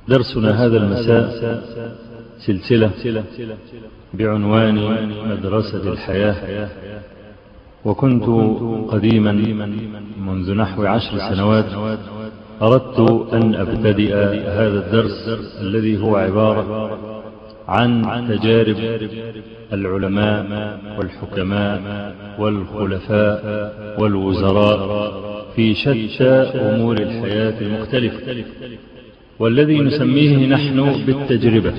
درسنا هذا المساء سلسلة بعنوان مدرسة الحياة وكنت قديما منذ نحو عشر سنوات أردت أن أبتدئ هذا الدرس الذي هو عبارة عن تجارب العلماء والحكماء والخلفاء والوزراء في شتى أمور الحياة المختلفة والذي نسميه نحن بالتجربة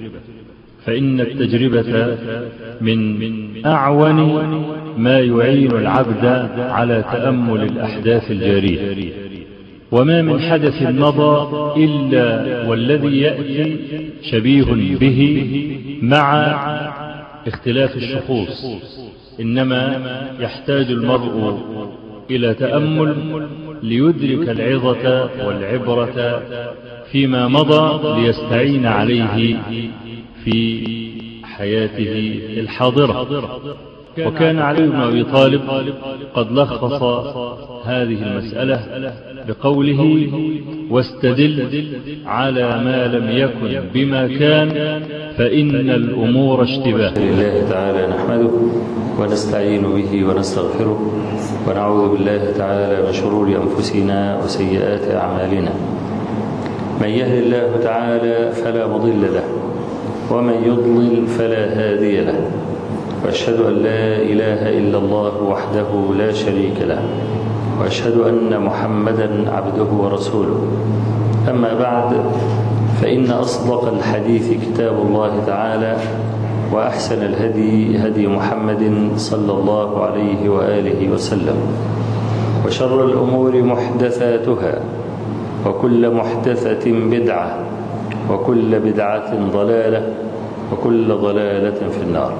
فإن التجربة من أعون ما يعين العبد على تأمل الأحداث الجارية وما من حدث مضى إلا والذي يأتي شبيه به مع اختلاف الشخوص إنما يحتاج المرء إلى تأمل ليدرك العظة والعبرة فيما مضى ليستعين عليه في حياته الحاضرة وكان علي بن أبي طالب قد لخص هذه المسألة بقوله واستدل على ما لم يكن بما كان فإن الأمور اشتباه لله تعالى نحمده ونستعين به ونستغفره ونعوذ بالله تعالى من شرور أنفسنا وسيئات أعمالنا من يهد الله تعالى فلا مضل له ومن يضلل فلا هادي له وأشهد أن لا إله إلا الله وحده لا شريك له وأشهد أن محمدا عبده ورسوله أما بعد فإن أصدق الحديث كتاب الله تعالى وأحسن الهدي هدي محمد صلى الله عليه وآله وسلم وشر الأمور محدثاتها وكل محدثة بدعة وكل بدعة ضلالة وكل ضلالة في النار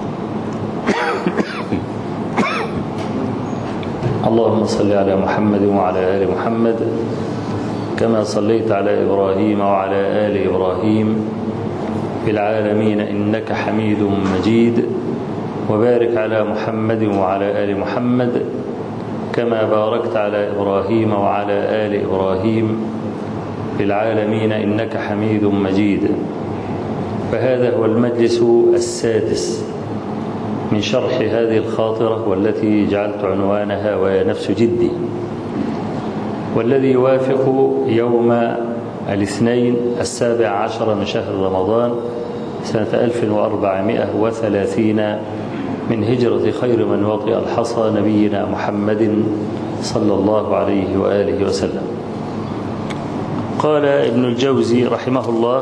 اللهم صل على محمد وعلى آل محمد كما صليت على إبراهيم وعلى آل إبراهيم في العالمين إنك حميد مجيد وبارك على محمد وعلى آل محمد كما باركت على إبراهيم وعلى آل إبراهيم في العالمين إنك حميد مجيد فهذا هو المجلس السادس من شرح هذه الخاطرة والتي جعلت عنوانها وهي نفس جدي والذي يوافق يوم الاثنين السابع عشر من شهر رمضان سنة 1430 من هجرة خير من وطئ الحصى نبينا محمد صلى الله عليه وآله وسلم قال ابن الجوزي رحمه الله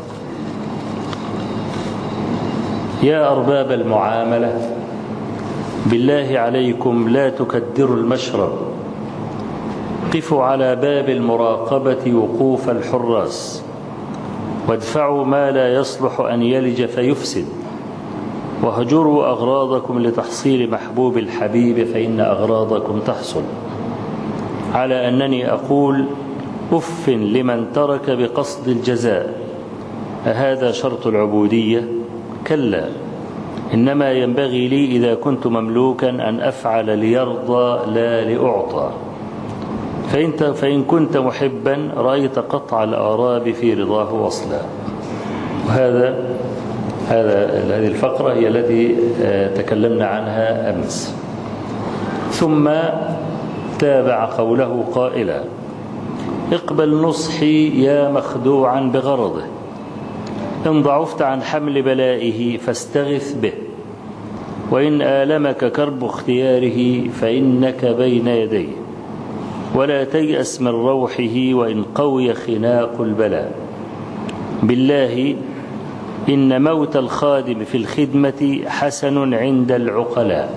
يا أرباب المعاملة بالله عليكم لا تكدروا المشرب قفوا على باب المراقبة وقوف الحراس وادفعوا ما لا يصلح أن يلج فيفسد وهجروا أغراضكم لتحصيل محبوب الحبيب فإن أغراضكم تحصل على أنني أقول أف لمن ترك بقصد الجزاء أهذا شرط العبودية كلا إنما ينبغي لي إذا كنت مملوكا أن أفعل ليرضى لا لأعطى فإنت فإن كنت محبا رأيت قطع الآراب في رضاه وصلا وهذا هذا هذه الفقرة هي التي تكلمنا عنها أمس ثم تابع قوله قائلا اقبل نصحي يا مخدوعا بغرضه إن ضعفت عن حمل بلائه فاستغث به وإن آلمك كرب اختياره فإنك بين يديه ولا تيأس من روحه وإن قوي خناق البلاء بالله إن موت الخادم في الخدمة حسن عند العقلاء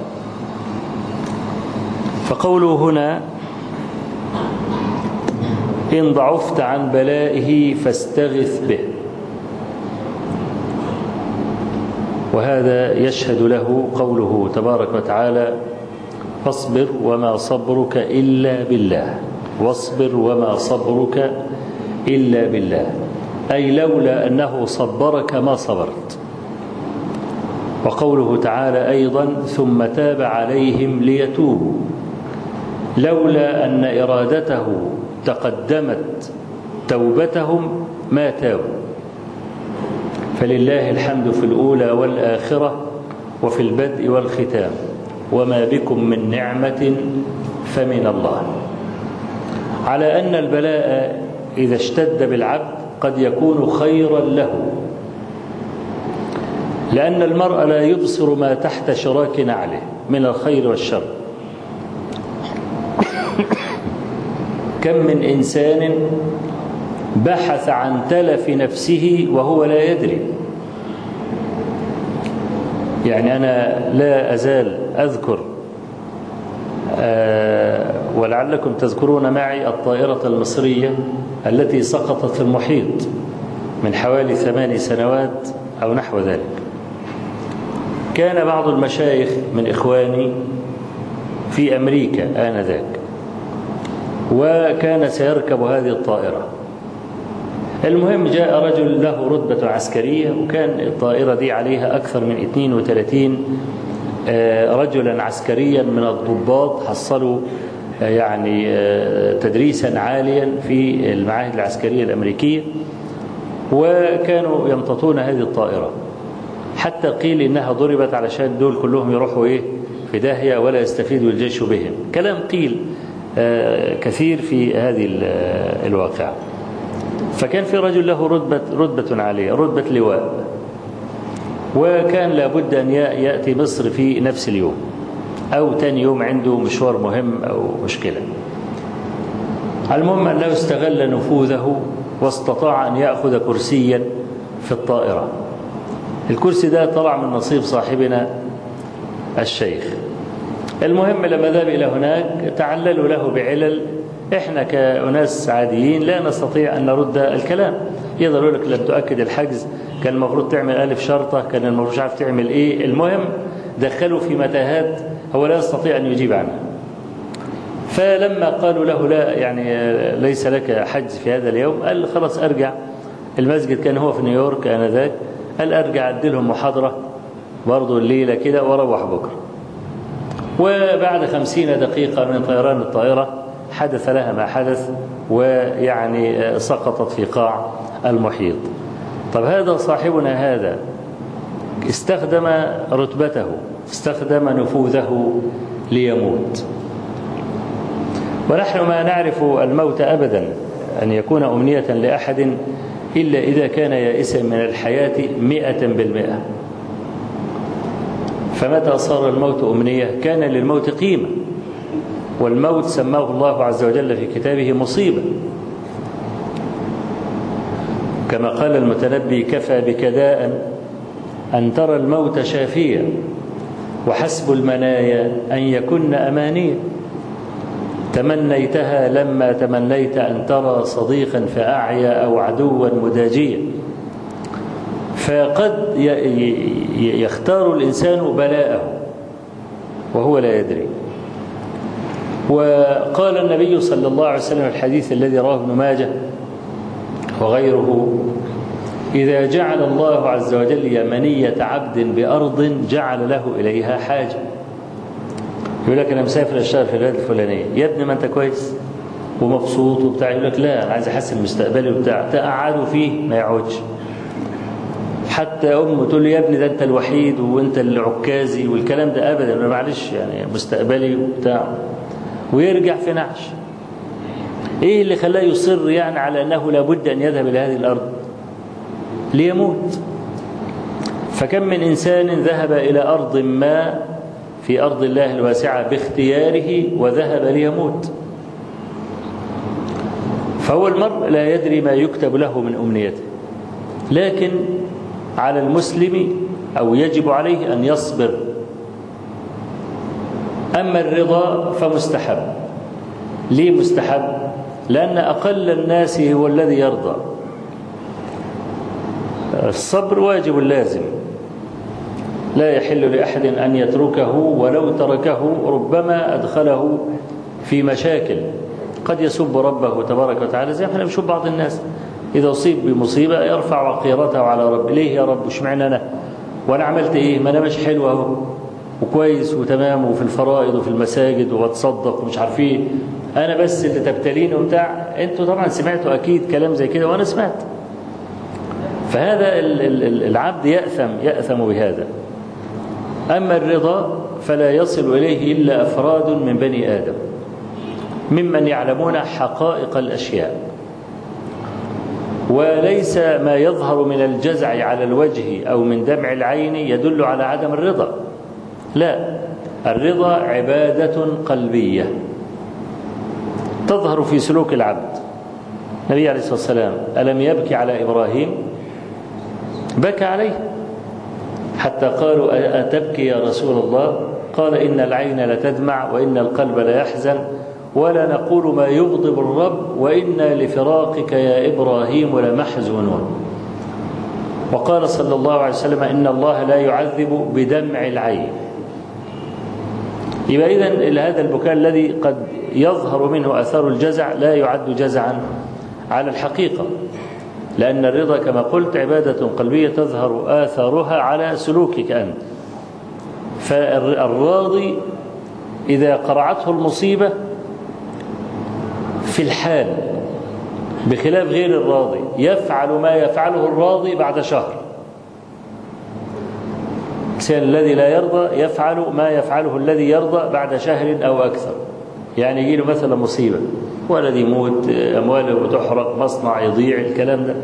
فقوله هنا إن ضعفت عن بلائه فاستغث به وهذا يشهد له قوله تبارك وتعالى فاصبر وما صبرك إلا بالله واصبر وما صبرك إلا بالله أي لولا أنه صبرك ما صبرت وقوله تعالى أيضا ثم تاب عليهم ليتوبوا لولا أن إرادته تقدمت توبتهم ما تابوا فلله الحمد في الأولى والآخرة وفي البدء والختام وما بكم من نعمة فمن الله على أن البلاء إذا اشتد بالعبد قد يكون خيرا له لأن المرء لا يبصر ما تحت شراك نعله من الخير والشر كم من إنسان بحث عن تلف نفسه وهو لا يدري يعني أنا لا أزال أذكر أه ولعلكم تذكرون معي الطائرة المصرية التي سقطت في المحيط من حوالي ثماني سنوات أو نحو ذلك كان بعض المشايخ من إخواني في أمريكا آنذاك وكان سيركب هذه الطائرة المهم جاء رجل له رتبة عسكرية وكان الطائرة دي عليها أكثر من 32 رجلا عسكريا من الضباط حصلوا يعني تدريسا عاليا في المعاهد العسكرية الأمريكية وكانوا يمتطون هذه الطائرة حتى قيل إنها ضربت علشان دول كلهم يروحوا إيه في داهية ولا يستفيد الجيش بهم كلام قيل كثير في هذه الواقعة فكان في رجل له رتبة, رتبة عالية رتبة لواء وكان لابد أن يأتي مصر في نفس اليوم أو تاني يوم عنده مشوار مهم أو مشكلة المهم أنه استغل نفوذه واستطاع أن يأخذ كرسيا في الطائرة الكرسي ده طلع من نصيب صاحبنا الشيخ المهم لما ذهب إلى هناك تعللوا له بعلل احنا كأناس عاديين لا نستطيع أن نرد الكلام يقدر يقول لك لم تؤكد الحجز كان المفروض تعمل ألف شرطة كان المفروض مش عارف تعمل إيه المهم دخلوا في متاهات هو لا يستطيع أن يجيب عنها فلما قالوا له لا يعني ليس لك حجز في هذا اليوم قال خلاص أرجع المسجد كان هو في نيويورك آنذاك قال أرجع أدي لهم محاضرة برضه الليلة كده وأروح بكرة وبعد خمسين دقيقة من طيران الطائرة حدث لها ما حدث ويعني سقطت في قاع المحيط طب هذا صاحبنا هذا استخدم رتبته استخدم نفوذه ليموت ونحن ما نعرف الموت أبدا أن يكون أمنية لأحد إلا إذا كان يائسا من الحياة مئة بالمئة فمتى صار الموت أمنية كان للموت قيمة والموت سماه الله عز وجل في كتابه مصيبة كما قال المتنبي كفى بكداء أن ترى الموت شافيا وحسب المنايا أن يكن أمانيا تمنيتها لما تمنيت أن ترى صديقا فأعيا أو عدوا مداجيا فقد يختار الإنسان بلاءه وهو لا يدري وقال النبي صلى الله عليه وسلم الحديث الذي رواه ابن ماجه وغيره إذا جعل الله عز وجل يمنية عبد بأرض جعل له إليها حاجة يقول لك أنا مسافر أشتغل في البلد الفلانية يا ابني ما أنت كويس ومبسوط وبتاع يقول لك لا أنا عايز أحسن مستقبلي وبتاع تقعدوا فيه ما يقعدش حتى أمه تقول له يا ابني ده أنت الوحيد وأنت العكازي والكلام ده أبدا معلش يعني مستقبلي وبتاع ويرجع في نعش ايه اللي خلاه يصر يعني على انه لابد ان يذهب الى هذه الارض ليموت فكم من انسان ذهب الى ارض ما في ارض الله الواسعه باختياره وذهب ليموت فهو المرء لا يدري ما يكتب له من امنيته لكن على المسلم او يجب عليه ان يصبر أما الرضا فمستحب ليه مستحب لأن أقل الناس هو الذي يرضى الصبر واجب لازم لا يحل لأحد أن يتركه ولو تركه ربما أدخله في مشاكل قد يسب ربه تبارك وتعالى زي ما احنا بنشوف بعض الناس إذا أصيب بمصيبة يرفع وقيرته على رب ليه يا رب اشمعنى أنا وأنا عملت إيه ما أنا مش حلو أهو وكويس وتمام وفي الفرائض وفي المساجد وبتصدق ومش عارف ايه انا بس اللي تبتليني وبتاع انتوا طبعا سمعتوا اكيد كلام زي كده وانا سمعت فهذا ال- ال- ال- العبد يأثم يأثم بهذا أما الرضا فلا يصل إليه إلا أفراد من بني آدم ممن يعلمون حقائق الأشياء وليس ما يظهر من الجزع على الوجه أو من دمع العين يدل على عدم الرضا لا الرضا عبادة قلبية تظهر في سلوك العبد النبي عليه الصلاة والسلام ألم يبكي على إبراهيم بكى عليه حتى قالوا أتبكي يا رسول الله قال إن العين لتدمع وإن القلب لا يحزن ولا نقول ما يغضب الرب وإنا لفراقك يا إبراهيم لمحزونون وقال صلى الله عليه وسلم إن الله لا يعذب بدمع العين يبقى إذن هذا البكاء الذي قد يظهر منه أثار الجزع لا يعد جزعا على الحقيقة لأن الرضا كما قلت عبادة قلبية تظهر آثارها على سلوكك أنت فالراضي إذا قرعته المصيبة في الحال بخلاف غير الراضي يفعل ما يفعله الراضي بعد شهر الإنسان الذي لا يرضى يفعل ما يفعله الذي يرضى بعد شهر أو أكثر يعني يجي له مثلا مصيبة ولد يموت أمواله تحرق مصنع يضيع الكلام ده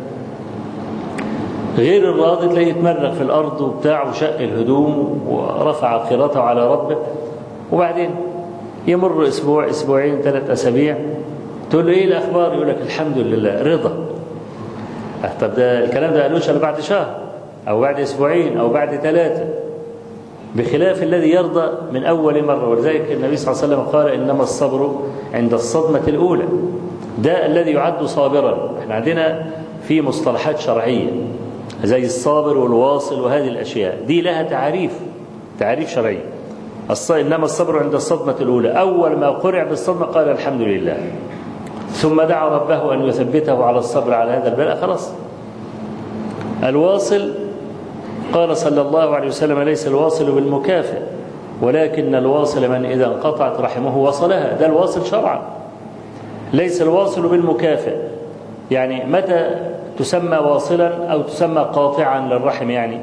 غير الراضي تلاقيه يتمرغ في الأرض وبتاع وشق الهدوم ورفع خيرته على ربه وبعدين يمر أسبوع أسبوعين ثلاث أسابيع تقول له إيه الأخبار يقول لك الحمد لله رضا طب ده الكلام ده قالوش إلا بعد شهر أو بعد أسبوعين أو بعد ثلاثة بخلاف الذي يرضى من أول مرة ولذلك النبي صلى الله عليه وسلم قال إنما الصبر عند الصدمة الأولى ده الذي يعد صابرا احنا عندنا في مصطلحات شرعية زي الصابر والواصل وهذه الأشياء دي لها تعريف تعريف شرعي الص... إنما الصبر عند الصدمة الأولى أول ما قرع بالصدمة قال الحمد لله ثم دعا ربه أن يثبته على الصبر على هذا البلاء خلاص الواصل قال صلى الله عليه وسلم ليس الواصل بالمكافئ ولكن الواصل من إذا انقطعت رحمه وصلها ده الواصل شرعا ليس الواصل بالمكافئ يعني متى تسمى واصلا أو تسمى قاطعا للرحم يعني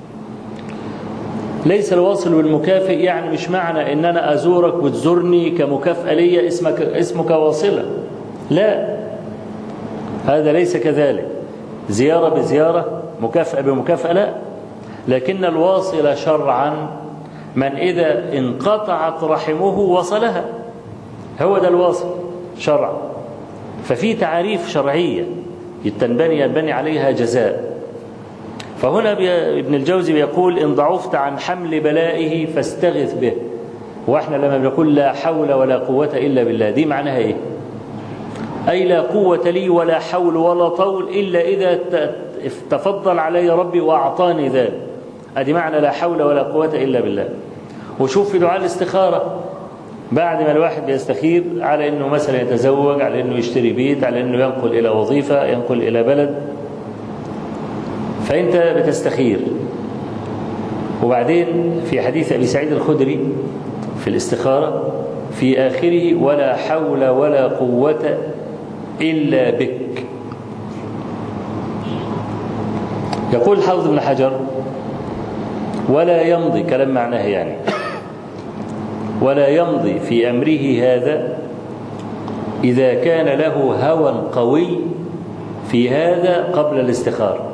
ليس الواصل بالمكافئ يعني مش معنى ان انا ازورك وتزورني كمكافأة لي اسمك اسمك واصلة لا هذا ليس كذلك زيارة بزيارة مكافأة بمكافأة لا لكن الواصل شرعا من إذا انقطعت رحمه وصلها هو ده الواصل شرعا ففي تعاريف شرعية يتنبني ينبني عليها جزاء فهنا ابن الجوزي بيقول إن ضعفت عن حمل بلائه فاستغث به وإحنا لما بنقول لا حول ولا قوة إلا بالله دي معناها إيه أي لا قوة لي ولا حول ولا طول إلا إذا تفضل علي ربي وأعطاني ذلك أدي معنى لا حول ولا قوة إلا بالله وشوف في دعاء الاستخارة بعد ما الواحد بيستخير على أنه مثلا يتزوج على أنه يشتري بيت على أنه ينقل إلى وظيفة ينقل إلى بلد فأنت بتستخير وبعدين في حديث أبي سعيد الخدري في الاستخارة في آخره ولا حول ولا قوة إلا بك يقول الحافظ ابن حجر ولا يمضي كلام معناه يعني ولا يمضي في أمره هذا إذا كان له هوى قوي في هذا قبل الاستخارة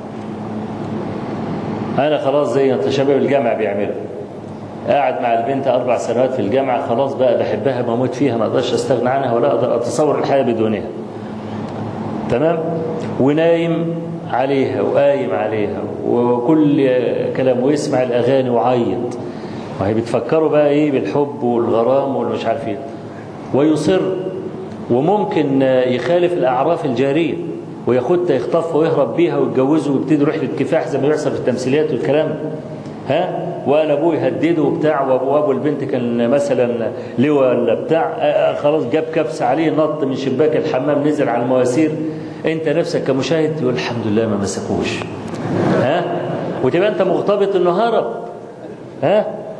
أنا خلاص زي أنت شباب الجامعة بيعملوا قاعد مع البنت أربع سنوات في الجامعة خلاص بقى بحبها بموت فيها ما أقدرش أستغنى عنها ولا أقدر أتصور الحياة بدونها تمام ونايم عليها وقايم عليها وكل كلام ويسمع الأغاني وعيط وهي بتفكروا بقى إيه بالحب والغرام والمش عارف إيه ويصر وممكن يخالف الأعراف الجارية وياخدها يخطفها ويهرب بيها ويتجوزه ويبتدي رحلة كفاح زي ما بيحصل في التمثيليات والكلام ها وقال ابوه يهدده وبتاع وابو ابو البنت كان مثلا لواء ولا بتاع خلاص جاب كبسه عليه نط من شباك الحمام نزل على المواسير انت نفسك كمشاهد تقول الحمد لله ما مسكوش ها وتبقى انت مغتبط انه هرب ها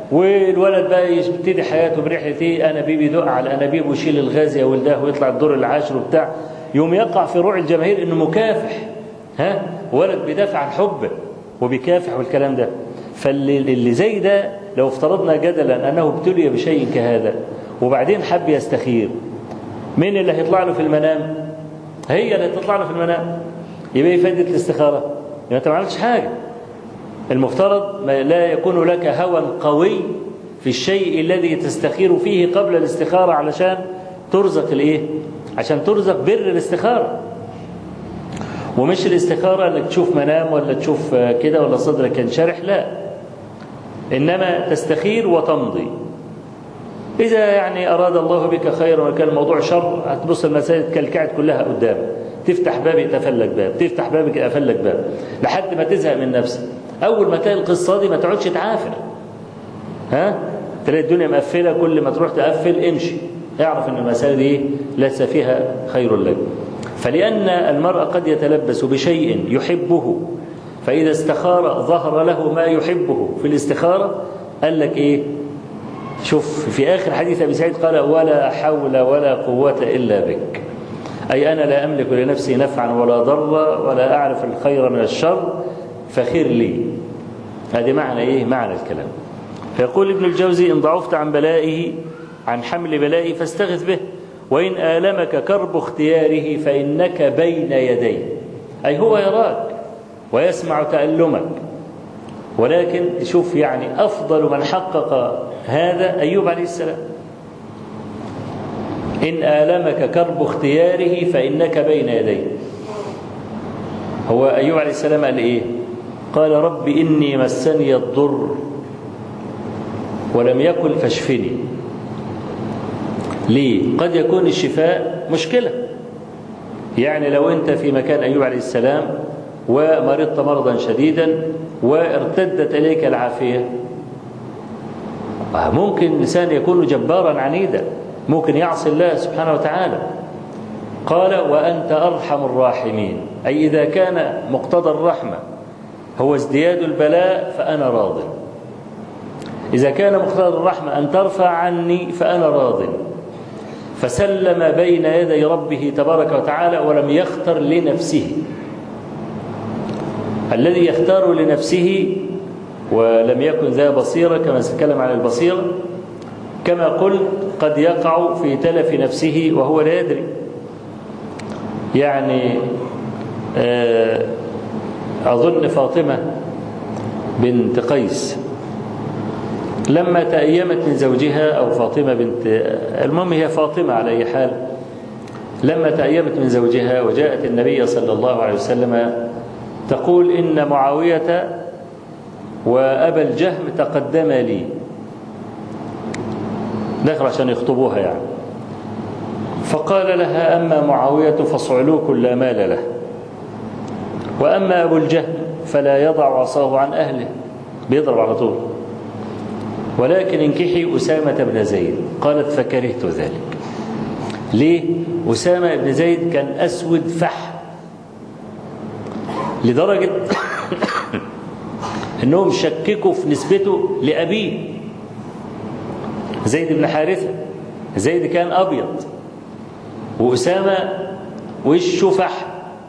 والولد بقى يبتدي حياته برحلة ايه انابيب يدق على الانابيب ويشيل الغاز يا ولداه ويطلع الدور العاشر وبتاع يوم يقع في روع الجماهير انه مكافح ها ولد بيدافع عن حبه وبيكافح والكلام ده فاللي زي ده لو افترضنا جدلا انه ابتلي بشيء كهذا وبعدين حب يستخير مين اللي هيطلع له في المنام هي اللي هتطلع له في المنام يبقى ايه فائده الاستخاره يبقى انت ما عملتش حاجه المفترض ما لا يكون لك هوى قوي في الشيء الذي تستخير فيه قبل الاستخاره علشان ترزق الايه عشان ترزق بر الاستخاره ومش الاستخاره انك تشوف منام ولا تشوف كده ولا صدرك ينشرح لا انما تستخير وتمضي إذا يعني أراد الله بك خيرا وكان الموضوع شر هتبص المسائل كالكعد كلها قدام تفتح باب يتفلك باب تفتح باب يتفلك باب لحد ما تزهق من نفسك أول ما تلاقي القصة دي ما تقعدش تعافر ها تلاقي الدنيا مقفلة كل ما تروح تقفل امشي اعرف ان المسألة دي ليس فيها خير لك فلأن المرء قد يتلبس بشيء يحبه فإذا استخار ظهر له ما يحبه في الاستخارة قال لك إيه شوف في آخر حديث أبي سعيد قال ولا حول ولا قوة إلا بك أي أنا لا أملك لنفسي نفعا ولا ضرا ولا أعرف الخير من الشر فخير لي هذه معنى إيه معنى الكلام فيقول ابن الجوزي إن ضعفت عن بلائه عن حمل بلائه فاستغث به وإن آلمك كرب اختياره فإنك بين يديه أي هو يراك ويسمع تألمك ولكن شوف يعني أفضل من حقق هذا أيوب عليه السلام إن آلمك كرب اختياره فإنك بين يديه هو أيوب عليه السلام قال إيه قال رب إني مسني الضر ولم يكن فاشفني ليه قد يكون الشفاء مشكلة يعني لو أنت في مكان أيوب عليه السلام ومرضت مرضا شديدا وارتدت إليك العافية ممكن الإنسان يكون جبارا عنيدا ممكن يعصي الله سبحانه وتعالى قال وأنت أرحم الراحمين أي إذا كان مقتضى الرحمة هو ازدياد البلاء فأنا راض إذا كان مقتضى الرحمة أن ترفع عني فأنا راض فسلم بين يدي ربه تبارك وتعالى ولم يختر لنفسه الذي يختار لنفسه ولم يكن ذا بصيرة كما سنتكلم عن البصيرة كما قلت قد يقع في تلف نفسه وهو لا يدري يعني أظن فاطمة بنت قيس لما تأيمت من زوجها أو فاطمة بنت المهم هي فاطمة على أي حال لما تأيمت من زوجها وجاءت النبي صلى الله عليه وسلم تقول إن معاوية وأبا الجهم تقدم لي دخل عشان يخطبوها يعني فقال لها أما معاوية فصعلوك لا مال له وأما أبو الجهم فلا يضع عصاه عن أهله بيضرب على طول ولكن انكحي أسامة بن زيد قالت فكرهت ذلك ليه أسامة بن زيد كان أسود فح لدرجة أنهم شككوا في نسبته لأبيه زيد بن حارثة زيد كان أبيض وأسامة وشه فح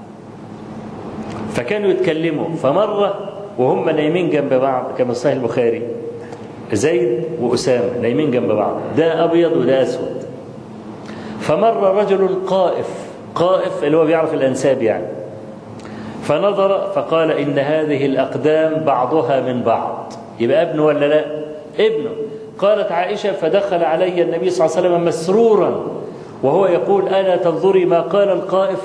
فكانوا يتكلموا فمرة وهم نايمين جنب بعض كما صحيح البخاري زيد وأسامة نايمين جنب بعض ده أبيض وده أسود فمر رجل قائف قائف اللي هو بيعرف الأنساب يعني فنظر فقال إن هذه الأقدام بعضها من بعض يبقى ابنه ولا لا ابنه قالت عائشة فدخل علي النبي صلى الله عليه وسلم مسرورا وهو يقول ألا تنظري ما قال القائف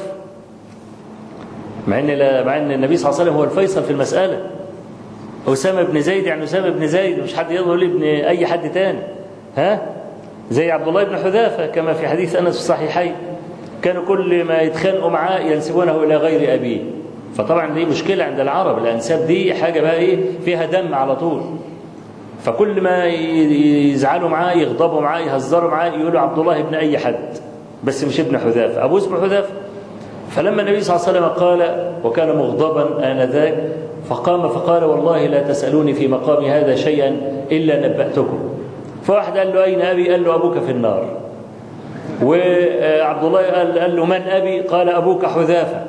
مع ان مع ان النبي صلى الله عليه وسلم هو الفيصل في المساله اسامه بن زيد يعني اسامه بن زيد مش حد يقول ابن اي حد تاني ها زي عبد الله بن حذافه كما في حديث انس في الصحيحين كانوا كل ما يتخانقوا معاه ينسبونه الى غير ابيه فطبعا دي مشكله عند العرب الانساب دي حاجه بقى ايه فيها دم على طول فكل ما يزعلوا معاه يغضبوا معاه يهزروا معاه يقولوا عبد الله ابن اي حد بس مش ابن حذافه ابوه اسمه حذافه فلما النبي صلى الله عليه وسلم قال وكان مغضبا آنذاك فقام فقال والله لا تسألوني في مقامي هذا شيئا إلا نبأتكم فواحد قال له أين أبي قال له أبوك في النار وعبد الله قال, قال له من أبي قال أبوك حذافة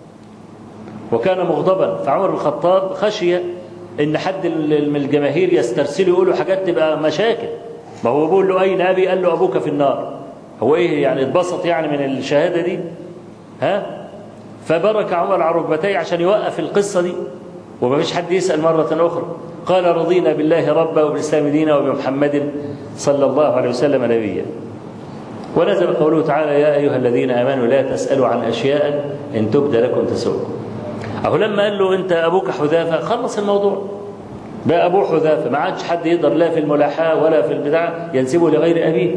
وكان مغضبا فعمر بن الخطاب خشي ان حد من الجماهير يسترسلوا يقولوا حاجات تبقى مشاكل ما هو بيقول له اين ابي قال له ابوك في النار هو ايه يعني اتبسط يعني من الشهاده دي ها فبرك عمر على ركبتيه عشان يوقف القصه دي وما فيش حد يسال مره اخرى قال رضينا بالله ربا وبالاسلام دينا وبمحمد صلى الله عليه وسلم نبيا ونزل قوله تعالى يا ايها الذين امنوا لا تسالوا عن اشياء ان تبد لكم تسؤكم أهو لما قال له أنت أبوك حذافة خلص الموضوع بقى أبوه حذافة ما عادش حد يقدر لا في الملاحاة ولا في البدع ينسبه لغير أبيه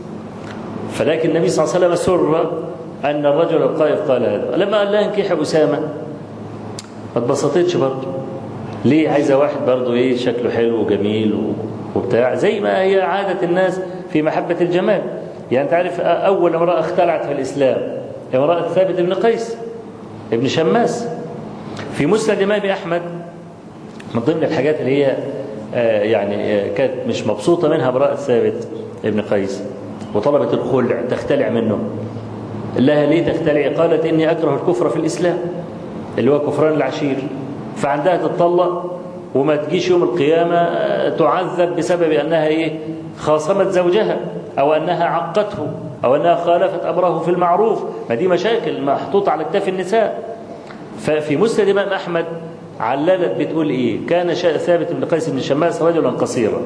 فلكن النبي صلى الله عليه وسلم سر أن الرجل القائف قال هذا لما قال لا انكح أسامة ما اتبسطتش برضه ليه عايزة واحد برضه إيه شكله حلو وجميل وبتاع زي ما هي عادة الناس في محبة الجمال يعني تعرف أول امرأة اختلعت في الإسلام امرأة ثابت بن قيس ابن شماس في مسند الإمام أحمد من ضمن الحاجات اللي هي آه يعني آه كانت مش مبسوطة منها امرأة ثابت ابن قيس وطلبت الخلع تختلع منه لها ليه تختلع قالت إني أكره الكفر في الإسلام اللي هو كفران العشير فعندها تتطلق وما تجيش يوم القيامة آه تعذب بسبب أنها إيه خاصمت زوجها أو أنها عقته أو أنها خالفت أمره في المعروف ما دي مشاكل محطوطة على كتاف النساء ففي مسند الإمام أحمد عللت بتقول إيه كان ثابت بن قيس بن شماس رجلا قصيرا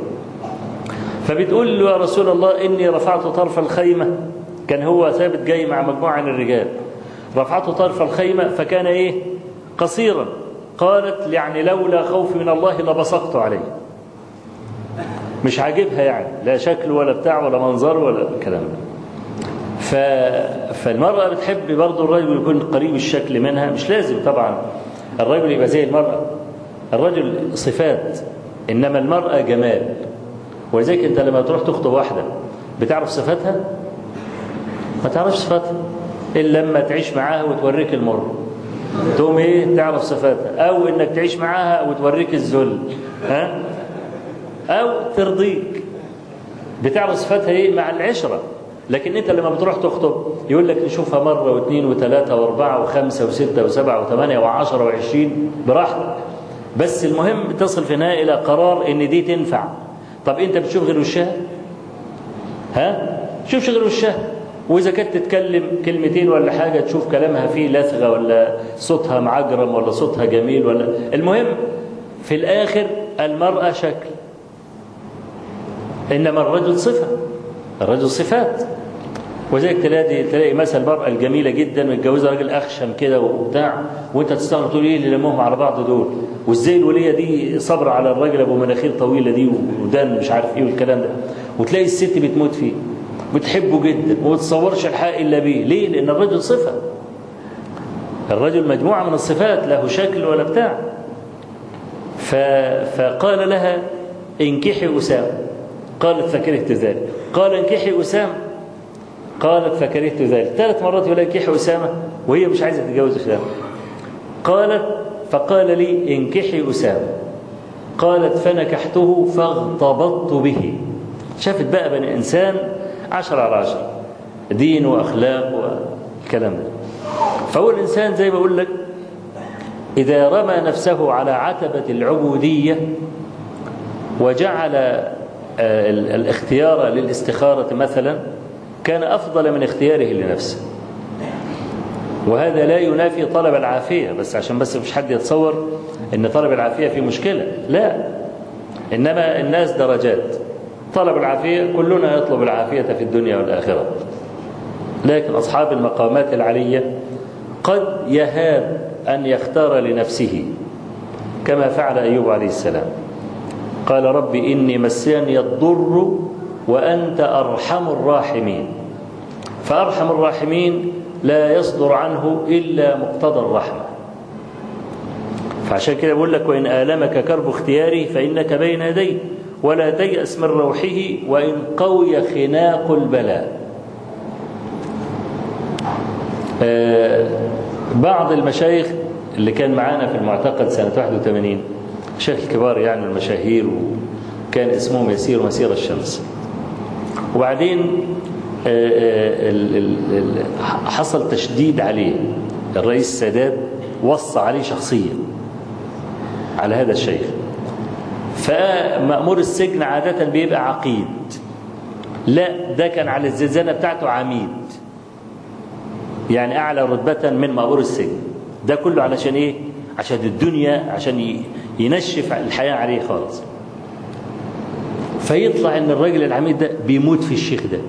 فبتقول له يا رسول الله إني رفعت طرف الخيمة كان هو ثابت جاي مع مجموعة من الرجال رفعت طرف الخيمة فكان إيه قصيرا قالت يعني لولا خوفي من الله لبصقت عليه مش عاجبها يعني لا شكل ولا بتاع ولا منظر ولا الكلام ده ف... فالمرأة بتحب برضه الرجل يكون قريب الشكل منها مش لازم طبعا الرجل يبقى زي المرأة الرجل صفات إنما المرأة جمال ولذلك أنت لما تروح تخطب واحدة بتعرف صفاتها ما تعرفش صفاتها إلا لما تعيش معاها وتوريك المر تقوم إيه تعرف صفاتها أو إنك تعيش معاها وتوريك الذل ها أو ترضيك بتعرف صفاتها إيه مع العشرة لكن انت لما بتروح تخطب يقول لك نشوفها مرة واثنين وثلاثة واربعة وخمسة وستة وسبعة وثمانية وعشرة وعشرين براحتك بس المهم تصل في النهاية إلى قرار إن دي تنفع طب أنت بتشوف غير وشها ها شوفش غير وشها وإذا كانت تتكلم كلمتين ولا حاجة تشوف كلامها فيه لثغة ولا صوتها معجرم ولا صوتها جميل ولا المهم في الآخر المرأة شكل إنما الرجل صفة الرجل صفات وزيك تلاقي تلاقي مثلا المرأة الجميلة جدا متجوزة راجل أخشم كده وبتاع وأنت تستغرب تقول إيه اللي لمهم على بعض دول وإزاي الولية دي صبر على الراجل أبو مناخير طويلة دي ودان مش عارف إيه والكلام ده وتلاقي الست بتموت فيه بتحبه جدا وما تصورش الحق إلا بيه ليه؟ لأن الرجل صفة الرجل مجموعة من الصفات له شكل ولا بتاع ف... فقال لها انكحي أسامة قالت فكرهت ذلك قال انكحي أسامة قالت فكرهت ذلك ثلاث مرات يقول انكحي أسامة وهي مش عايزة تتجوز أسامة قالت فقال لي انكحي أسامة قالت فنكحته فاغتبطت به شافت بقى بني إنسان عشر على عشر دين وأخلاق والكلام ده فهو الإنسان زي ما بقول لك إذا رمى نفسه على عتبة العبودية وجعل الاختيار للاستخارة مثلا كان أفضل من اختياره لنفسه وهذا لا ينافي طلب العافية بس عشان بس مش حد يتصور ان طلب العافية فيه مشكلة لا إنما الناس درجات طلب العافية كلنا يطلب العافية في الدنيا والآخرة لكن أصحاب المقامات العلية قد يهاب أن يختار لنفسه كما فعل أيوب عليه السلام قال رب إني مسني الضر وأنت أرحم الراحمين فأرحم الراحمين لا يصدر عنه إلا مقتضى الرحمة فعشان كده بقول لك وإن آلمك كرب اختياري فإنك بين يديه ولا تيأس من روحه وإن قوي خناق البلاء آه بعض المشايخ اللي كان معانا في المعتقد سنة 81 شيخ الكبار يعني المشاهير وكان اسمهم يسير مسير الشمس وبعدين حصل تشديد عليه الرئيس السادات وصى عليه شخصيا على هذا الشيخ فمأمور السجن عادة بيبقى عقيد لا ده كان على الزنزانة بتاعته عميد يعني أعلى رتبة من مأمور السجن ده كله علشان إيه عشان الدنيا عشان ينشف الحياة عليه خالص فيطلع ان الراجل العميد ده بيموت في الشيخ ده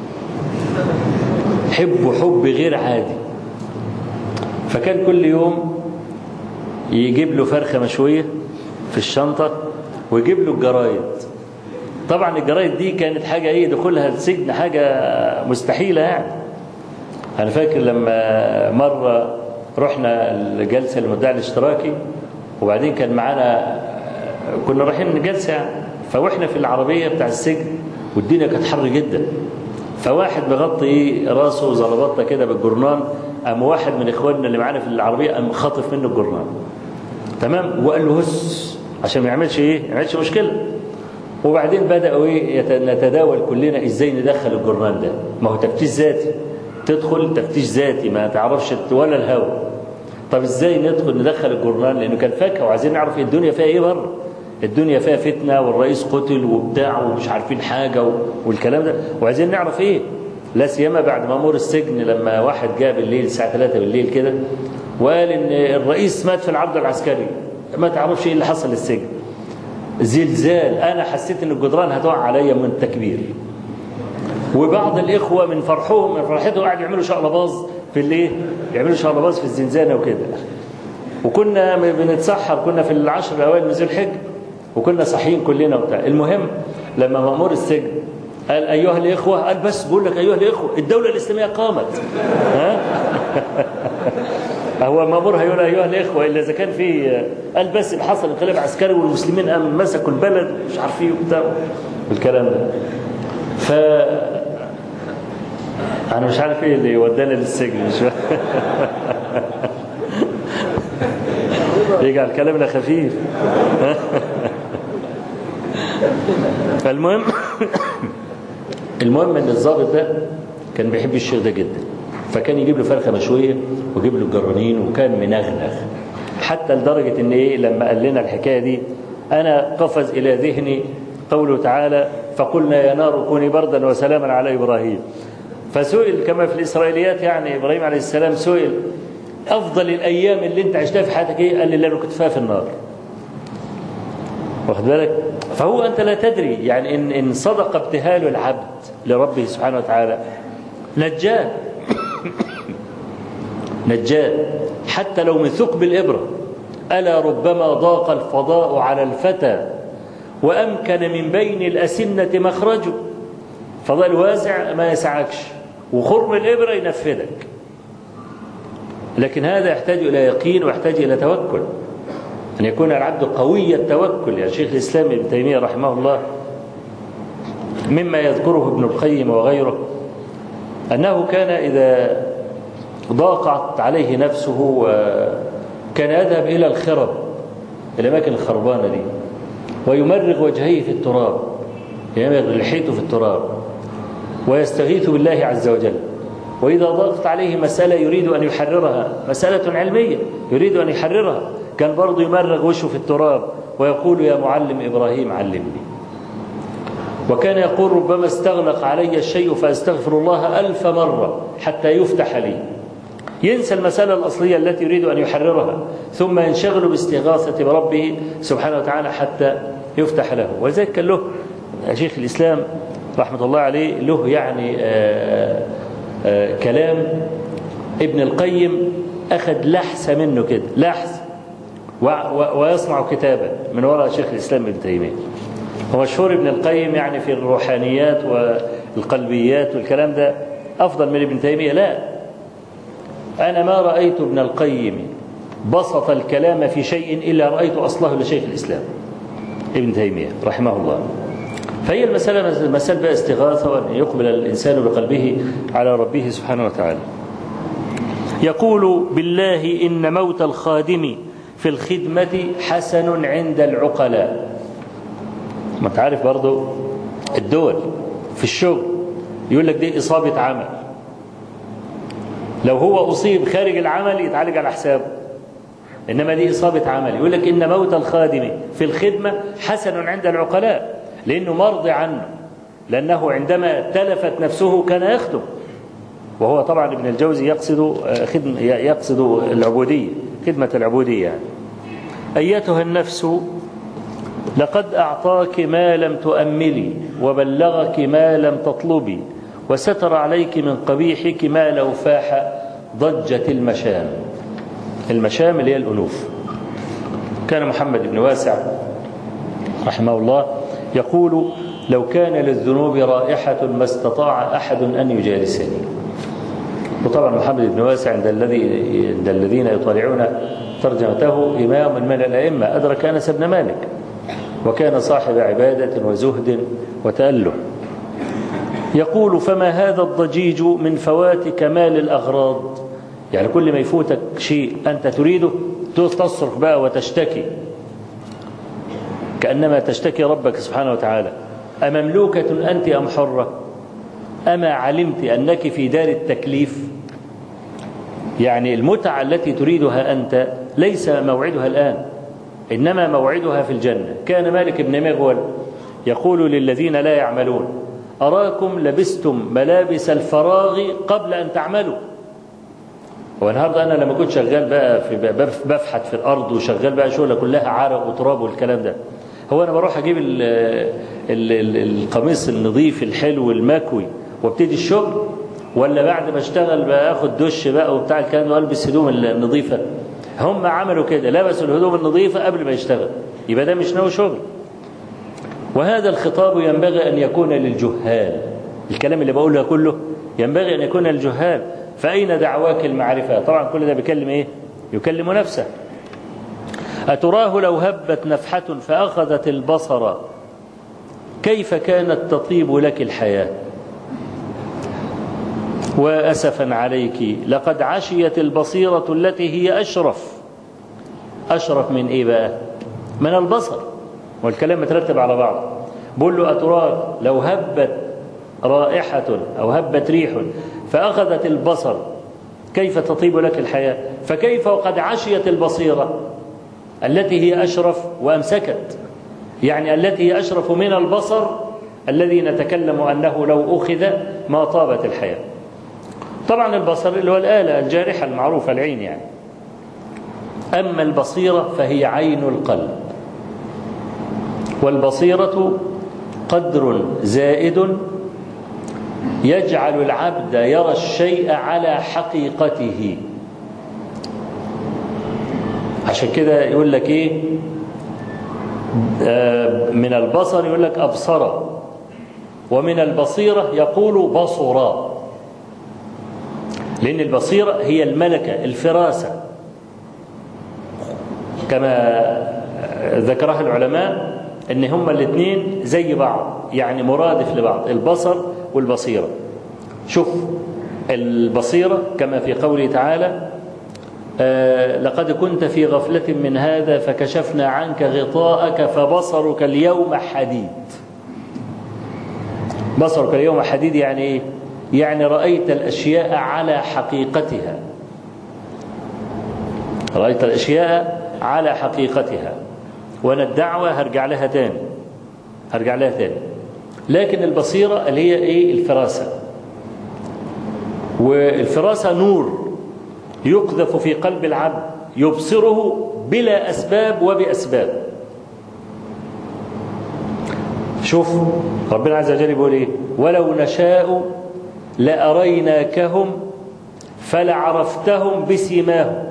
حبه حب غير عادي فكان كل يوم يجيب له فرخة مشوية في الشنطة ويجيب له الجرايد طبعا الجرايد دي كانت حاجة ايه دخولها السجن حاجة مستحيلة يعني انا فاكر لما مرة رحنا الجلسة المدعي الاشتراكي وبعدين كان معانا كنا رايحين جلسة يعني فواحنا في العربية بتاع السجن والدنيا كانت حر جدا فواحد مغطي ايه راسه زلبطه كده بالجرنان قام واحد من اخواننا اللي معانا في العربيه قام خاطف منه الجرنان تمام وقال له هس عشان ما يعملش ايه ما يعملش مشكله وبعدين بداوا ايه نتداول كلنا ازاي ندخل الجرنان ده ما هو تفتيش ذاتي تدخل تفتيش ذاتي ما تعرفش ولا الهوا طب ازاي ندخل ندخل الجرنان لانه كان فاكهه وعايزين نعرف إيه الدنيا فيها ايه بره الدنيا فيها فتنة والرئيس قتل وبتاع ومش عارفين حاجة والكلام ده وعايزين نعرف ايه لا سيما بعد مأمور السجن لما واحد جاء بالليل الساعة 3 بالليل كده وقال ان الرئيس مات في العرض العسكري ما تعرفش ايه اللي حصل للسجن زلزال انا حسيت ان الجدران هتقع عليا من التكبير وبعض الاخوه من فرحهم من فرحتهم قاعد يعملوا شقلباز في الايه يعملوا شقلباز في الزنزانه وكده وكنا بنتسحر كنا في العشر الاوائل من ذي الحجه وكنا صاحيين كلنا وبتاع المهم لما مأمور السجن قال أيها الإخوة قال بس بقول لك أيها الإخوة الدولة الإسلامية قامت ها هو المأمور هيقول أيها الإخوة إلا إذا كان في قال بس اللي حصل انقلاب عسكري والمسلمين قام مسكوا البلد مش عارف ايه وبتاع والكلام ده ف أنا مش عارف إيه اللي وداني للسجن مش يجعل كلامنا خفيف المهم المهم ان الضابط ده كان بيحب الشيخ ده جدا فكان يجيب له فرخه مشويه ويجيب له الجرانين وكان منغنغ حتى لدرجه ان ايه لما قال لنا الحكايه دي انا قفز الى ذهني قوله تعالى فقلنا يا نار كوني بردا وسلاما على ابراهيم فسئل كما في الاسرائيليات يعني ابراهيم عليه السلام سئل افضل الايام اللي انت عشتها في حياتك ايه؟ قال لي اللي انا كنت فيها في النار. واخد بالك؟ فهو انت لا تدري يعني ان ان صدق ابتهال العبد لربه سبحانه وتعالى نجاه نجاه حتى لو من ثقب الابره الا ربما ضاق الفضاء على الفتى وامكن من بين الاسنه مخرجه فضاء الواسع ما يسعكش وخرم الابره ينفذك لكن هذا يحتاج إلى يقين ويحتاج إلى توكل أن يكون العبد قوي التوكل يا شيخ الإسلام ابن تيمية رحمه الله مما يذكره ابن القيم وغيره أنه كان إذا ضاقت عليه نفسه وكان يذهب إلى الخرب الأماكن الخربانة دي ويمرغ وجهيه في التراب يمرغ لحيته في التراب ويستغيث بالله عز وجل وإذا ضاقت عليه مسألة يريد أن يحررها مسألة علمية يريد أن يحررها كان برضه يمرغ وشه في التراب ويقول يا معلم إبراهيم علمني وكان يقول ربما استغلق علي الشيء فأستغفر الله ألف مرة حتى يفتح لي ينسى المسألة الأصلية التي يريد أن يحررها ثم ينشغل باستغاثة بربه سبحانه وتعالى حتى يفتح له ولذلك كان له شيخ الإسلام رحمة الله عليه له يعني آآ آآ كلام ابن القيم أخذ لحسة منه كده لحسة ويصنع كتابا من وراء شيخ الإسلام ابن تيمية هو مشهور ابن القيم يعني في الروحانيات والقلبيات والكلام ده أفضل من ابن تيمية لا أنا ما رأيت ابن القيم بسط الكلام في شيء إلا رأيت أصله لشيخ الإسلام ابن تيمية رحمه الله فهي المسألة مسألة بقى استغاثة وأن يقبل الإنسان بقلبه على ربه سبحانه وتعالى يقول بالله إن موت الخادم في الخدمة حسن عند العقلاء ما تعرف برضو الدول في الشغل يقول لك دي إصابة عمل لو هو أصيب خارج العمل يتعالج على حسابه إنما دي إصابة عمل يقول لك إن موت الخادم في الخدمة حسن عند العقلاء لأنه مرضي عنه لأنه عندما تلفت نفسه كان يخدم وهو طبعا ابن الجوزي يقصد خدم يقصد العبودية خدمة العبودية يعني. أيتها النفس لقد أعطاك ما لم تؤملي وبلغك ما لم تطلبي وستر عليك من قبيحك ما لو فاح ضجة المشام المشام اللي هي الأنوف كان محمد بن واسع رحمه الله يقول لو كان للذنوب رائحة ما استطاع أحد أن يجالسني وطبعا محمد بن واسع عند الذي عند الذين يطالعون ترجمته إمام من الأئمة أدرك أنس بن مالك وكان صاحب عبادة وزهد وتأله يقول فما هذا الضجيج من فوات كمال الأغراض يعني كل ما يفوتك شيء أنت تريده تصرخ بقى وتشتكي كأنما تشتكي ربك سبحانه وتعالى أمملوكة أنت أم حرة أما علمت أنك في دار التكليف يعني المتعة التي تريدها أنت ليس موعدها الآن إنما موعدها في الجنة كان مالك بن مغول يقول للذين لا يعملون أراكم لبستم ملابس الفراغ قبل أن تعملوا والنهارده أنا لما كنت شغال بقى في بفحت في الأرض وشغال بقى شغلة كلها عرق وتراب والكلام ده هو أنا بروح أجيب ال ال ال القميص النظيف الحلو المكوي وابتدي الشغل ولا بعد ما اشتغل باخد دش بقى وبتاع الكلام ده والبس هدوم النظيفه هم عملوا كده لبسوا الهدوم النظيفه قبل ما يشتغل يبقى ده مش ناوي شغل وهذا الخطاب ينبغي ان يكون للجهال الكلام اللي بقوله كله ينبغي ان يكون للجهال فاين دعواك المعرفه طبعا كل ده بيكلم ايه يكلم نفسه اتراه لو هبت نفحه فاخذت البصر كيف كانت تطيب لك الحياه وأسفا عليك لقد عشيت البصيرة التي هي أشرف أشرف من إيه بقى من البصر والكلام مترتب على بعض بقول له أتراك لو هبت رائحة أو هبت ريح فأخذت البصر كيف تطيب لك الحياة فكيف وقد عشيت البصيرة التي هي أشرف وأمسكت يعني التي هي أشرف من البصر الذي نتكلم أنه لو أخذ ما طابت الحياة طبعا البصر اللي هو الآلة الجارحة المعروفة العين يعني أما البصيرة فهي عين القلب والبصيرة قدر زائد يجعل العبد يرى الشيء على حقيقته عشان كده يقول لك ايه من البصر يقول لك أبصر ومن البصيرة يقول بصرا لأن البصيرة هي الملكة الفراسة كما ذكرها العلماء ان هما الاثنين زي بعض يعني مرادف لبعض البصر والبصيرة شوف البصيرة كما في قوله تعالى آه لقد كنت في غفلة من هذا فكشفنا عنك غطاءك فبصرك اليوم حديد بصرك اليوم حديد يعني ايه يعني رأيت الأشياء على حقيقتها رأيت الأشياء على حقيقتها وأنا الدعوة هرجع لها تاني هرجع لها تاني لكن البصيرة اللي هي إيه الفراسة والفراسة نور يقذف في قلب العبد يبصره بلا أسباب وبأسباب شوف ربنا عز وجل يقول إيه ولو نشاء لأريناكهم فلعرفتهم بسيماهم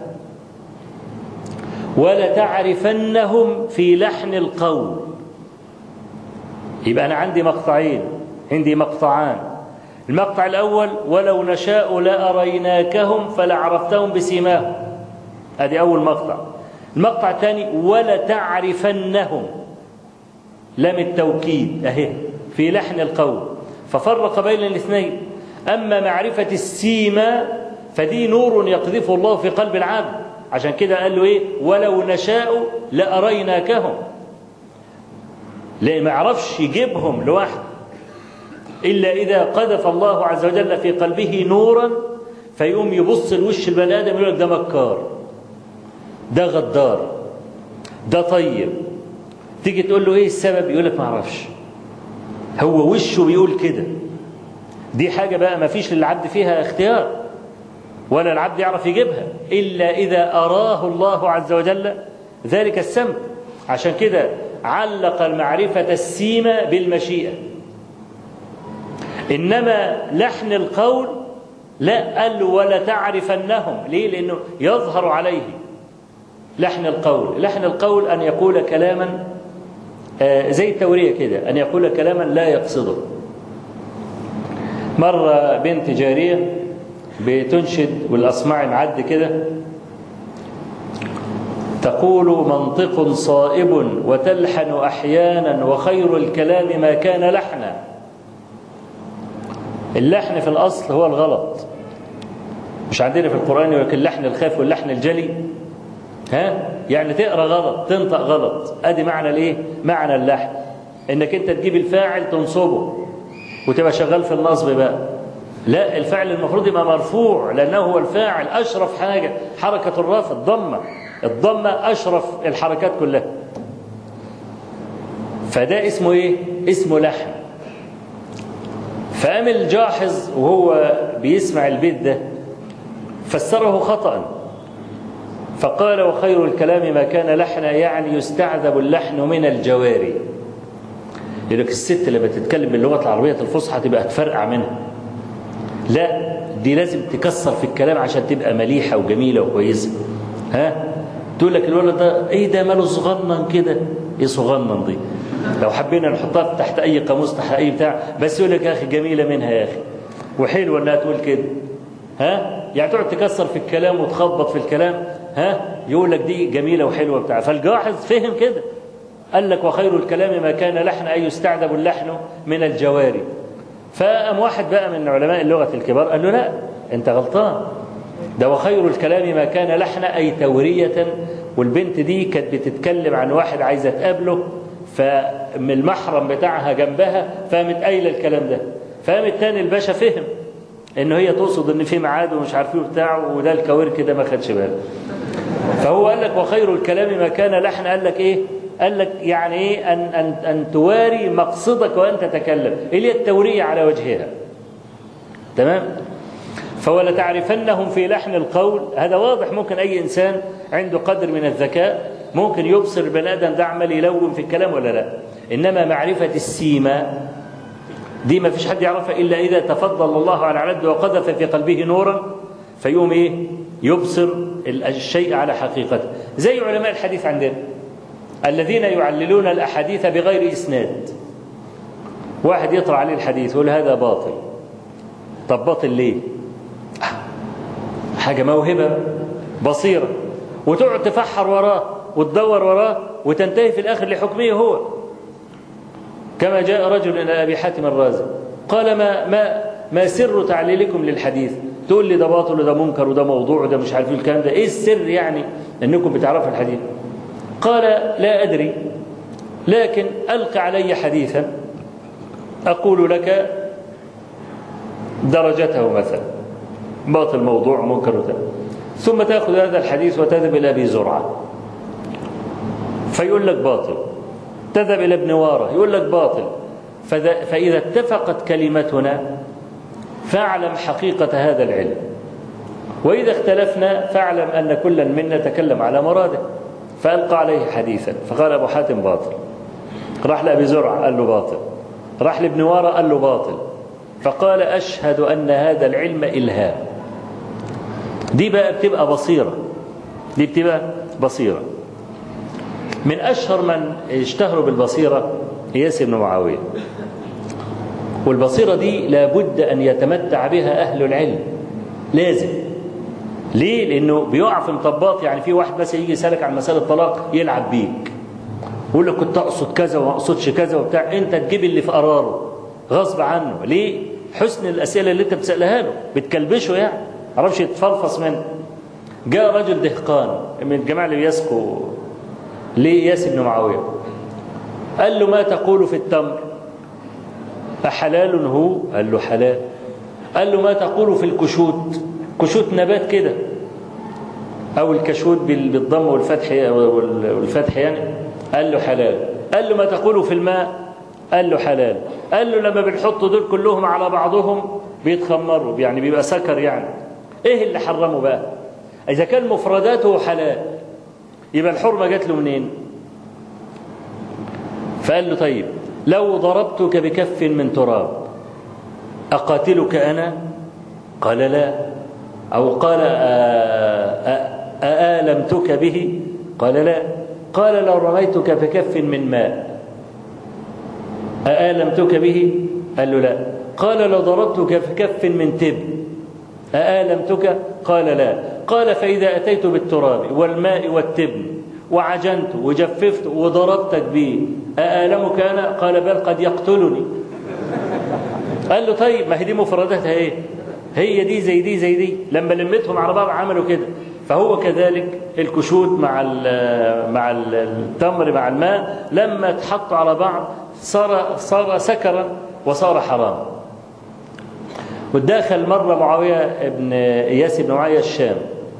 ولتعرفنهم في لحن القول يبقى أنا عندي مقطعين عندي مقطعان المقطع الأول ولو نشاء لأريناكهم فلعرفتهم بسيماهم هذه أول مقطع المقطع الثاني ولتعرفنهم لم التوكيد أهي في لحن القول ففرق بين الاثنين أما معرفة السيما فدي نور يقذفه الله في قلب العبد عشان كده قال له ايه ولو نشاء لأريناكهم لأن ما يعرفش يجيبهم لوحده إلا إذا قذف الله عز وجل في قلبه نورا فيقوم يبص لوش البني آدم يقول لك ده مكار ده غدار ده طيب تيجي تقول له ايه السبب يقول لك ما اعرفش هو وشه بيقول كده دي حاجة بقى ما فيش للعبد فيها اختيار ولا العبد يعرف يجيبها إلا إذا أراه الله عز وجل ذلك السمت عشان كده علق المعرفة السيمة بالمشيئة إنما لحن القول لا قال ولا تعرفنهم ليه لأنه يظهر عليه لحن القول لحن القول أن يقول كلاما زي التورية كده أن يقول كلاما لا يقصده مرة بنت جارية بتنشد والأصمعي معد كده تقول منطق صائب وتلحن أحيانا وخير الكلام ما كان لحنا اللحن في الأصل هو الغلط مش عندنا في القرآن يقول اللحن الخاف واللحن الجلي ها يعني تقرا غلط تنطق غلط ادي معنى الايه معنى اللحن انك انت تجيب الفاعل تنصبه وتبقى شغال في النصب بقى لا الفعل المفروض يبقى مرفوع لانه هو الفاعل اشرف حاجه حركه الرفع الضمه الضمه اشرف الحركات كلها فده اسمه ايه اسمه لحن فقام الجاحظ وهو بيسمع البيت ده فسره خطأ فقال وخير الكلام ما كان لحنا يعني يستعذب اللحن من الجواري يقول لك الست اللي بتتكلم باللغة العربية الفصحى تبقى تفرقع منها لا دي لازم تكسر في الكلام عشان تبقى مليحة وجميلة وكويسة ها تقول لك الولد ده ايه ده ماله صغنن كده ايه صغنن دي لو حبينا نحطها تحت اي قاموس تحت اي بتاع بس يقول لك يا اخي جميله منها يا اخي وحلوه انها تقول كده ها يعني تقعد تكسر في الكلام وتخبط في الكلام ها يقول لك دي جميله وحلوه بتاع فالجاحظ فهم كده قال لك وخير الكلام ما كان لحن اي يستعذب اللحن من الجواري فقام واحد بقى من علماء اللغه الكبار قال له لا انت غلطان ده وخير الكلام ما كان لحن اي توريه والبنت دي كانت بتتكلم عن واحد عايزه تقابله فمن المحرم بتاعها جنبها فقامت قايله الكلام ده فقام التاني الباشا فهم ان هي تقصد ان في ميعاد ومش عارف ايه وبتاع وده الكوير كده ما خدش باله فهو قال لك وخير الكلام ما كان لحن قال لك ايه قال لك يعني ايه ان ان ان تواري مقصدك وانت تتكلم اللي هي التوريه على وجهها تمام فولا تعرفنهم في لحن القول هذا واضح ممكن اي انسان عنده قدر من الذكاء ممكن يبصر البني ادم ده عمال يلون في الكلام ولا لا انما معرفه السيما دي ما فيش حد يعرفها الا اذا تفضل الله على عبده وقذف في قلبه نورا فيقوم ايه يبصر الشيء على حقيقته زي علماء الحديث عندنا الذين يعللون الاحاديث بغير اسناد واحد يطرح عليه الحديث يقول هذا باطل طب باطل ليه حاجه موهبه بصيره وتقعد تفحر وراه وتدور وراه وتنتهي في الاخر لحكمه هو كما جاء رجل الى ابي حاتم الرازي قال ما ما ما سر تعليلكم للحديث تقول لي ده باطل وده منكر وده موضوع وده مش عارف الكلام ده ايه السر يعني انكم بتعرفوا الحديث قال لا ادري لكن الق علي حديثا اقول لك درجته مثلا باطل موضوع منكر وده ثم تاخذ هذا الحديث وتذهب الى ابي زرعه فيقول لك باطل تذهب الى ابن واره يقول لك باطل فاذا اتفقت كلمتنا فاعلم حقيقه هذا العلم واذا اختلفنا فاعلم ان كلا منا تكلم على مراده فالقى عليه حديثا فقال ابو حاتم باطل راح لابي زرعه قال له باطل راح لابن واره قال له باطل فقال اشهد ان هذا العلم الهام دي بقى بتبقى بصيره دي بتبقى بصيره من اشهر من اشتهروا بالبصيره اياس بن معاويه والبصيره دي لابد ان يتمتع بها اهل العلم لازم ليه لانه بيقع في مطبات يعني في واحد مثلا يجي يسالك عن مساله الطلاق يلعب بيك يقول لك كنت اقصد كذا وما اقصدش كذا وبتاع انت تجيب اللي في قراره غصب عنه ليه حسن الاسئله اللي انت بتسالها له بتكلبشه يعني عرفش يتفلفص منه جاء رجل دهقان من الجماعة اللي بيسقوا لإياس بن معاوية قال له ما تقول في التمر أحلال هو قال له حلال قال له ما تقول في الكشوت كشوت نبات كده أو الكشوت بالضم والفتح والفتح يعني قال له حلال قال له ما تقول في الماء قال له حلال قال له لما بنحط دول كلهم على بعضهم بيتخمروا يعني بيبقى سكر يعني ايه اللي حرمه بقى اذا كان مفرداته حلال يبقى الحرمه جات له منين فقال له طيب لو ضربتك بكف من تراب اقاتلك انا قال لا او قال أآلمتك به قال لا قال لو رميتك بكف من ماء أآلمتك به قال له لا قال لو ضربتك في كف من تب أآلمتك قال لا قال فإذا أتيت بالتراب والماء والتبن وعجنت وجففت وضربتك به أآلمك أنا قال بل قد يقتلني قال له طيب ما هي دي مفرداتها ايه هي دي زي دي زي دي لما لمتهم على بعض عملوا كده فهو كذلك الكشوت مع مع التمر مع الماء لما اتحطوا على بعض صار صار سكرا وصار حرام ودخل مرة معاوية ابن إياس بن معاوية الشام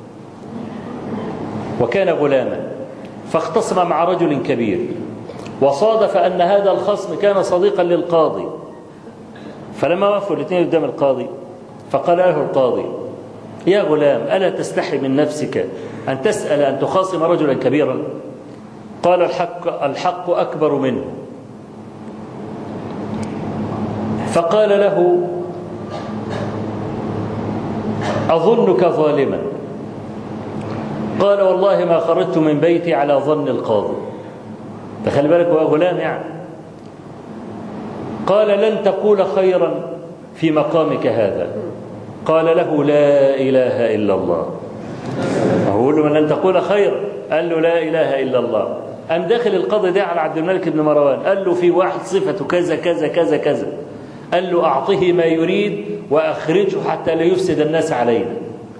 وكان غلاما فاختصم مع رجل كبير وصادف أن هذا الخصم كان صديقا للقاضي فلما وقفوا الاثنين قدام القاضي فقال له القاضي يا غلام ألا تستحي من نفسك أن تسأل أن تخاصم رجلا كبيرا قال الحق, الحق أكبر منه فقال له أظنك ظالما قال والله ما خرجت من بيتي على ظن القاضي تخلي بالك هو غلام يعني قال لن تقول خيرا في مقامك هذا قال له لا إله إلا الله أقول له من لن تقول خيرا قال له لا إله إلا الله أم داخل القاضي ده على عبد الملك بن مروان قال له في واحد صفته كذا كذا كذا كذا قال له أعطه ما يريد وأخرجه حتى لا يفسد الناس علينا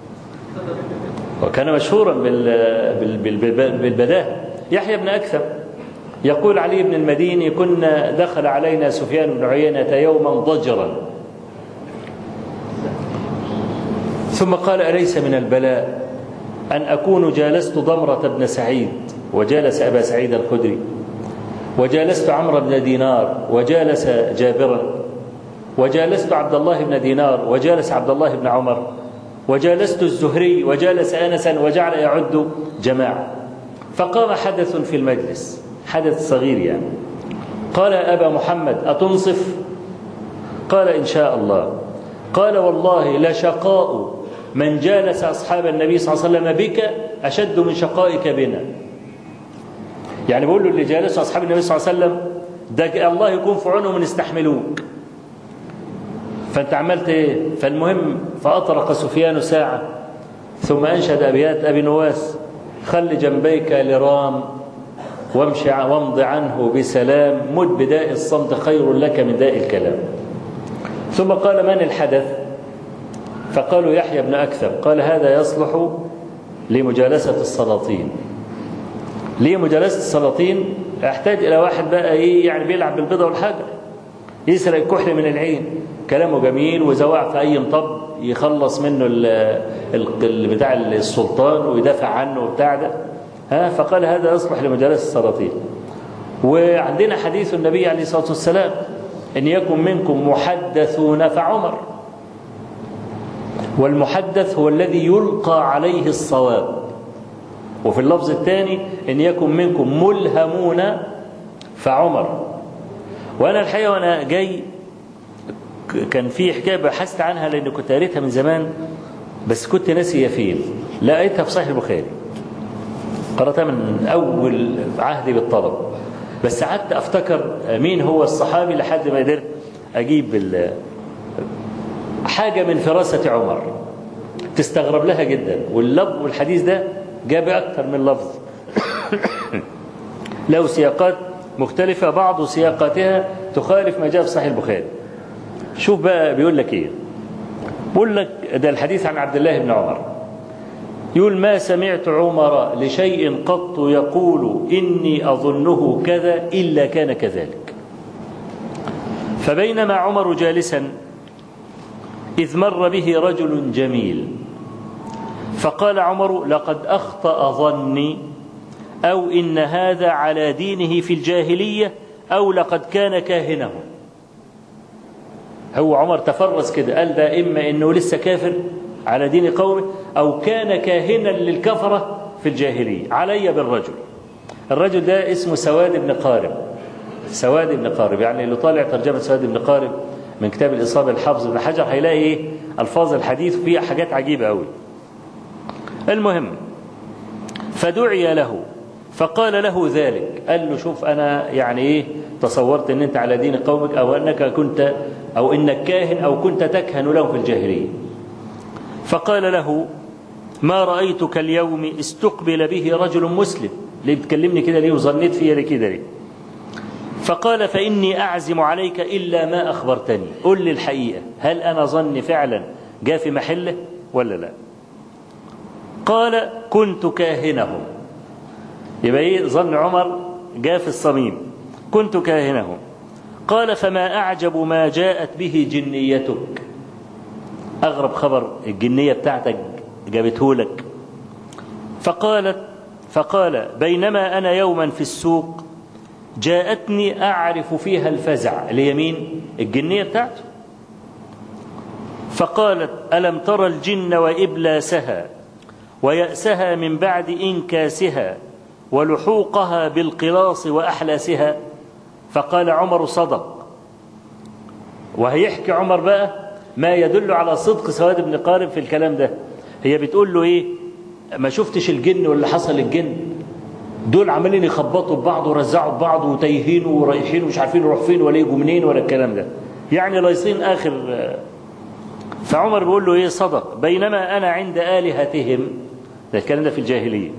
وكان مشهورا بالبداهة يحيى بن أكثر يقول علي بن المديني كنا دخل علينا سفيان بن عيينة يوما ضجرا ثم قال أليس من البلاء أن أكون جالست ضمرة بن سعيد وجالس أبا سعيد الخدري وجالست عمرو بن دينار وجالس جابرا وجالست عبد الله بن دينار وجالس عبد الله بن عمر وجالست الزهري وجالس أنسا وجعل يعد جماعة فقام حدث في المجلس حدث صغير يعني قال أبا محمد أتنصف قال إن شاء الله قال والله لشقاء من جالس أصحاب النبي صلى الله عليه وسلم بك أشد من شقائك بنا يعني بقول له اللي جالس أصحاب النبي صلى الله عليه وسلم ده الله يكون في عونهم يستحملوك فأنت عملت إيه فالمهم فأطرق سفيان ساعة ثم أنشد أبيات أبي نواس خل جنبيك لرام وامشي وامض عنه بسلام مد بداء الصمت خير لك من داء الكلام ثم قال من الحدث فقالوا يحيى بن أكثر قال هذا يصلح لمجالسة السلاطين ليه مجالسة السلاطين احتاج إلى واحد بقى إيه يعني بيلعب بالبيضة والحجر يسرق الكحل من العين كلامه جميل وزواع في أي مطب يخلص منه ال ال بتاع السلطان ويدافع عنه وبتاع ده ها فقال هذا يصلح لمجالسة السلاطين وعندنا حديث النبي عليه الصلاة والسلام إن يكن منكم محدثون فعمر والمحدث هو الذي يلقى عليه الصواب وفي اللفظ الثاني إن يكن منكم ملهمون فعمر وأنا الحقيقة وأنا جاي كان في حكاية بحثت عنها لأن كنت قريتها من زمان بس كنت ناسي هي فين لقيتها في صحيح البخاري قرأتها من أول عهدي بالطلب بس قعدت أفتكر مين هو الصحابي لحد ما قدرت أجيب حاجة من فراسة عمر تستغرب لها جدا واللفظ والحديث ده جاب أكثر من لفظ له سياقات مختلفة بعض سياقاتها تخالف ما جاء في صحيح البخاري شوف بقى بيقول لك ايه بقول لك ده الحديث عن عبد الله بن عمر يقول ما سمعت عمر لشيء قط يقول إني أظنه كذا إلا كان كذلك فبينما عمر جالسا إذ مر به رجل جميل فقال عمر لقد أخطأ ظني أو إن هذا على دينه في الجاهلية أو لقد كان كاهنه هو عمر تفرس كده قال ده إما إنه لسه كافر على دين قومه أو كان كاهنا للكفرة في الجاهلية علي بالرجل الرجل ده اسمه سواد بن قارب سواد بن قارب يعني اللي طالع ترجمة سواد بن قارب من كتاب الإصابة الحافظ بن حجر هيلاقي إيه ألفاظ الحديث فيها حاجات عجيبة أوي المهم فدعي له فقال له ذلك قال له شوف أنا يعني إيه تصورت أن أنت على دين قومك أو أنك كنت أو إنك كاهن أو كنت تكهن له في الجاهلية فقال له ما رأيتك اليوم استقبل به رجل مسلم ليه بتكلمني كده ليه وظنيت فيا ليه كده ليه فقال فإني أعزم عليك إلا ما أخبرتني قل لي الحقيقة هل أنا ظني فعلا جاء في محله ولا لا قال كنت كاهنهم يبقى ايه ظن عمر جاء في الصميم كنت كاهنهم قال فما أعجب ما جاءت به جنيتك أغرب خبر الجنية بتاعتك جابته لك فقالت فقال بينما أنا يوما في السوق جاءتني أعرف فيها الفزع اليمين الجنية بتاعته فقالت ألم ترى الجن وإبلاسها ويأسها من بعد إنكاسها ولحوقها بالقلاص وأحلاسها فقال عمر صدق وهيحكي عمر بقى ما يدل على صدق سواد بن قارب في الكلام ده هي بتقول له ايه ما شفتش الجن واللي حصل الجن دول عمالين يخبطوا ببعض ورزعوا ببعض وتايهين ورايحين ومش عارفين يروح فين ولا يجوا منين ولا الكلام ده يعني لايصين اخر فعمر بيقول له ايه صدق بينما انا عند الهتهم ده الكلام ده في الجاهليه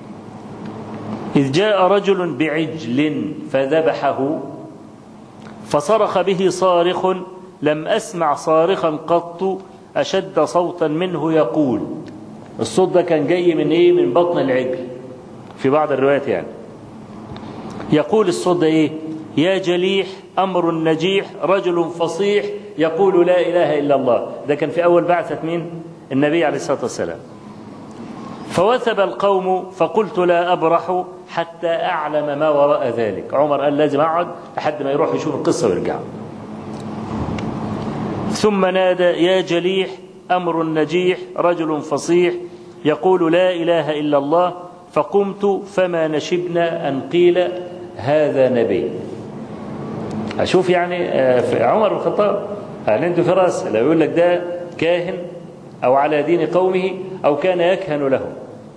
إذ جاء رجل بعجل فذبحه فصرخ به صارخ لم أسمع صارخا قط أشد صوتا منه يقول الصوت ده كان جاي من إيه من بطن العجل في بعض الروايات يعني يقول الصوت ده إيه يا جليح أمر نجيح رجل فصيح يقول لا إله إلا الله ده كان في أول بعثة مين النبي عليه الصلاة والسلام فوثب القوم فقلت لا أبرح حتى أعلم ما وراء ذلك عمر قال لازم أقعد لحد ما يروح يشوف القصة ويرجع ثم نادى يا جليح أمر نجيح رجل فصيح يقول لا إله إلا الله فقمت فما نشبنا أن قيل هذا نبي أشوف يعني في عمر بن الخطاب هل عنده فراس لو يقول لك ده كاهن أو على دين قومه أو كان يكهن لهم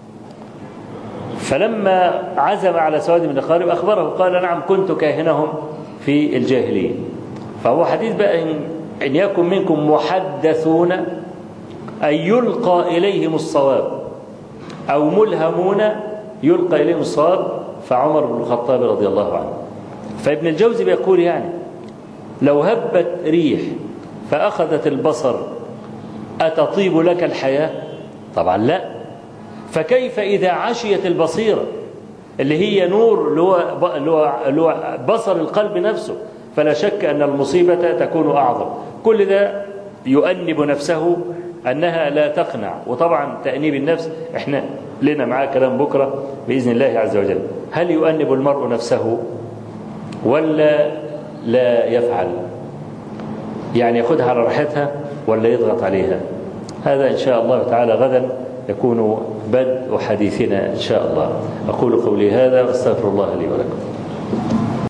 فلما عزم على سواد بن قارب أخبره قال نعم كنت كاهنهم في الجاهلية فهو حديث بقى إن, إن يكن منكم محدثون أن يلقى إليهم الصواب أو ملهمون يلقى إليهم الصواب فعمر بن الخطاب رضي الله عنه فابن الجوزي بيقول يعني لو هبت ريح فأخذت البصر أتطيب لك الحياة طبعا لا فكيف إذا عشيت البصيرة اللي هي نور اللي هو, اللي هو بصر القلب نفسه فلا شك أن المصيبة تكون أعظم كل ده يؤنب نفسه أنها لا تقنع وطبعا تأنيب النفس إحنا لنا معاه كلام بكرة بإذن الله عز وجل هل يؤنب المرء نفسه ولا لا يفعل يعني ياخدها على راحتها ولا يضغط عليها هذا إن شاء الله تعالى غدا يكون بدء حديثنا إن شاء الله أقول قولي هذا واستغفر الله لي ولكم